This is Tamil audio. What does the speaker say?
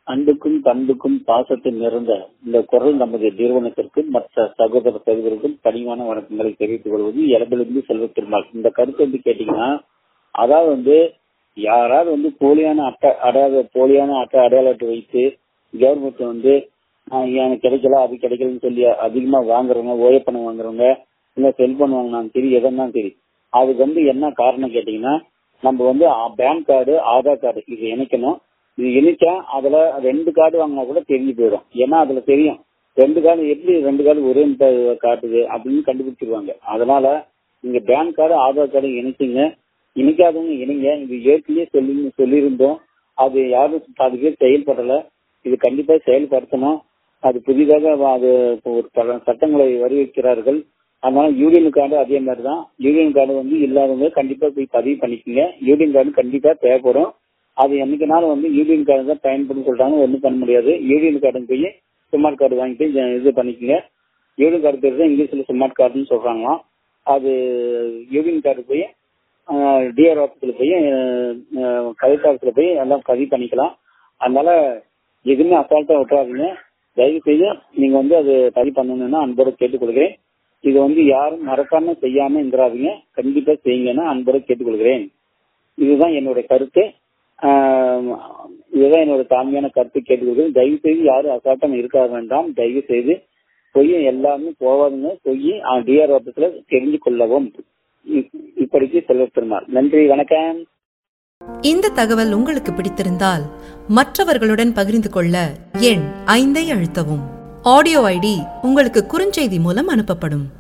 அன்புக்கும் பண்புக்கும் பாசத்தில் நிறைந்த இந்த குரல் நமது நிறுவனத்திற்கும் மற்ற சகோதர சகோதரருக்கும் பணிவான வணக்கங்களை தெரிவித்துக் கொள்வது இளம்பிலிருந்து செல்வ பெருமாள் இந்த கருத்து வந்து கேட்டீங்கன்னா அதாவது வந்து யாராவது வந்து போலியான அட்டை அடையாள போலியான அட்டை அடையாள அட்டை வைத்து கவர்மெண்ட் வந்து ஆஹ் எனக்கு கிடைக்கல அது கிடைக்கலன்னு சொல்லி அதிகமா வாங்குறவங்க ஓய பணம் வாங்குறவங்க இல்ல செல்போன் வாங்கினாலும் சரி எதனாலும் சரி அதுக்கு வந்து என்ன காரணம் கேட்டீங்கன்னா நம்ம வந்து பேங்க் கார்டு ஆதார் கார்டு இது இணைக்கணும் இது இணைச்சா அதுல ரெண்டு கார்டு வாங்கினா கூட தெரிஞ்சு போயிடும் ஏன்னா அதுல தெரியும் ரெண்டு கார்டு எப்படி ரெண்டு கார்டு ஒரே மட்ட- காட்டுது அப்படின்னு கண்டுபிடிச்சிருவாங்க அதனால நீங்க பேங்க் கார்டு ஆதார் கார்டு இணைச்சிங்க இணைக்காதவங்க இணைங்க இது ஏற்கனவே சொல்லி சொல்லியிருந்தோம் அது யாரும் அதுக்கே செயல்படல இது கண்டிப்பா செயல்படுத்தணும் அது புதிதாக அது ஒரு பல சட்டங்களை வருவிக்கிறார்கள் அதனால யூனியன் கார்டு அதே மாதிரி தான் யூனியன் கார்டு வந்து இல்லாதவங்க கண்டிப்பா போய் பதிவு பண்ணிக்கோங்க யூனியன் கார்டு கண்டிப்பா தேவைப்படும் அது என்னைக்குனாலும் வந்து யூனியன் கார்டு தான் பயன்படும் சொல்றாங்க ஒன்றும் பண்ண முடியாது யூனியன் கார்டு போய் ஸ்மார்ட் கார்டு வாங்கிட்டு ஜ- இது பண்ணிக்கோங்க யூனியன் கார்டு பேர் தான் இங்கிலீஷ்ல ஸ்மார்ட் கார்டுன்னு சொல்றாங்களாம் அது யூனியன் கார்டு போய் டிஆர் ஆஃபீஸ்ல போய் கலெக்டர் ஆஃபீஸ்ல போய் எல்லாம் பதிவு பண்ணிக்கலாம் அதனால எதுவுமே அசால்ட்டா விட்டுறாதீங்க தயவு செய்து நீங்க வந்து அது பதிவு பண்ணணும்னா அன்போட கேட்டுக்கொள்கிறேன் இது வந்து யாரும் மறக்காம செய்யாம இருந்துடாதீங்க கண்டிப்பா செய்யுங்கன்னா அன்போட கேட்டுக்கொள்கிறேன் இதுதான் என்னோட கருத்து ஆஹ் இதுதான் என்னோட தாழ்மையான கருத்து கேட்டுக்கொள்கிறேன் தயவு செய்து யாரும் அசால்ட்டம் இருக்க வேண்டாம் தயவு செய்து போய் எல்லாமே போவாதுங்க போய் டிஆர் ஆபீஸ்ல தெரிஞ்சு கொள்ளவும் இ- இப்படிக்கு செல்வ பெருமாள் நன்றி வணக்கம் இந்த தகவல் உங்களுக்கு பிடித்திருந்தால் மற்றவர்களுடன் பகிர்ந்து கொள்ள எண் ஐந்தை அழுத்தவும் ஆடியோ ஐடி உங்களுக்கு குறுஞ்செய்தி மூலம் அனுப்பப்படும்